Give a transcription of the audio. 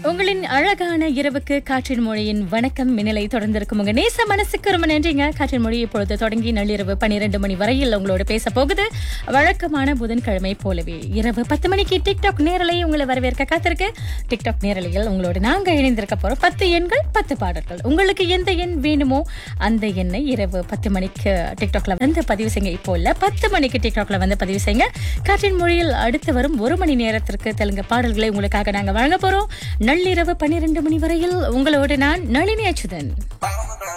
உங்களின் அழகான இரவுக்கு காற்றின் மொழியின் வணக்கம் மின்னலை தொடர்ந்திருக்கும் உங்க நேச மனசுக்கு ரொம்ப நன்றிங்க காற்றின் மொழி இப்பொழுது தொடங்கி நள்ளிரவு பன்னிரண்டு மணி வரையில் உங்களோட பேச போகுது வழக்கமான புதன்கிழமை போலவே இரவு பத்து மணிக்கு டிக்டாக் நேரலை உங்களை வரவேற்க காத்திருக்கு டிக்டாக் நேரலையில் உங்களோட நாங்க இணைந்திருக்க போறோம் பத்து எண்கள் பத்து பாடல்கள் உங்களுக்கு எந்த எண் வேணுமோ அந்த எண்ணை இரவு பத்து மணிக்கு டிக்டாக்ல வந்து பதிவு செய்யுங்க இப்போ இல்ல பத்து மணிக்கு டிக்டாக்ல வந்து பதிவு செய்யுங்க காற்றின் மொழியில் அடுத்து வரும் ஒரு மணி நேரத்திற்கு தெலுங்கு பாடல்களை உங்களுக்காக நாங்க வழங்க போறோம் நள்ளிரவு பன்னிரண்டு மணி வரையில் உங்களோடு நான் நளினி அச்சுதன்